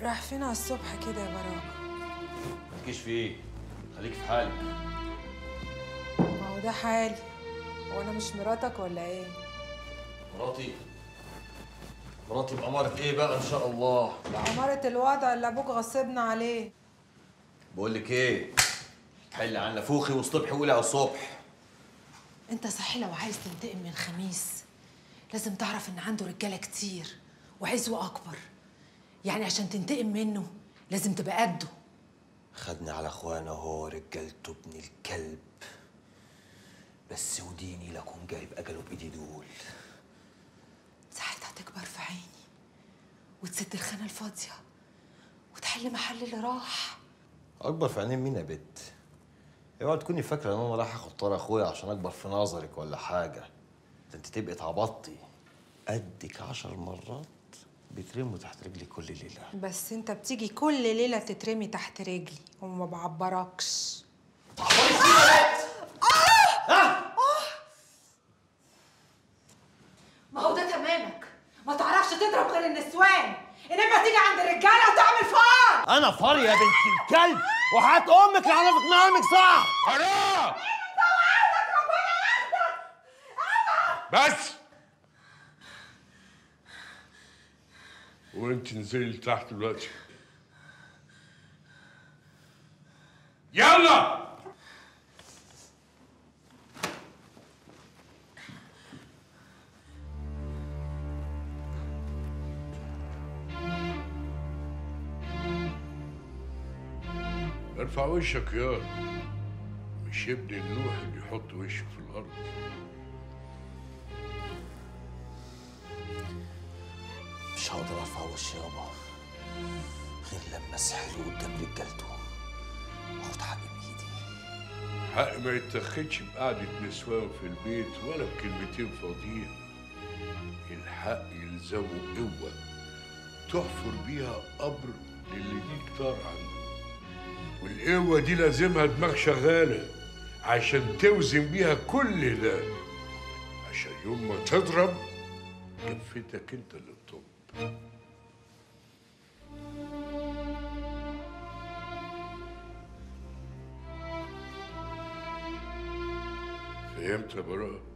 رايح فين على الصبح كده يا براء مالكيش فيه خليك في حالك ما هو ده حالي هو انا مش مراتك ولا ايه مراتي مراتي بأمارة ايه بقى ان شاء الله بأمارة الوضع اللي ابوك غصبنا عليه بقول لك ايه حل عن نفوخي وصبحي وقولي على الصبح انت صحيح لو عايز تنتقم من خميس لازم تعرف ان عنده رجاله كتير وعزوه اكبر يعني عشان تنتقم منه لازم تبقى قده خدني على اخوانا هو رجالته ابن الكلب بس وديني لكون جايب اجله بايدي دول ساعتها تكبر في عيني وتسد الخانه الفاضيه وتحل محل اللي راح اكبر في عينين مين يا بت اوعى تكوني فاكره ان انا رايح اخد طار اخويا عشان اكبر في نظرك ولا حاجه ده انت تبقي اتعبطتي قدك عشر مرات بيترموا تحت رجلي كل ليله بس انت بتيجي كل ليله تترمي تحت رجلي وما بعبركش ما هو ده تمامك ما تعرفش تضرب غير النسوان انما تيجي عند الرجاله وتعمل فار انا فار يا بنت الكلب وحات امك لعنة نامك صح حرام بس وانت انزلي لتحت دلوقتي يلا ارفع وشك يا مش ابن النوح اللي يحط وشه في الارض مش هقدر ارفع وشي يابا غير لما اسحله قدام رجالته واخد حقي بايدي حق ما يتاخدش بقعدة نسوان في البيت ولا بكلمتين فاضيين الحق يلزمه قوة تحفر بيها قبر للي ليك طار عنده والقوة دي لازمها دماغ شغالة عشان توزن بيها كل ده عشان يوم ما تضرب كفتك انت اللي تطب فهمت يا براء؟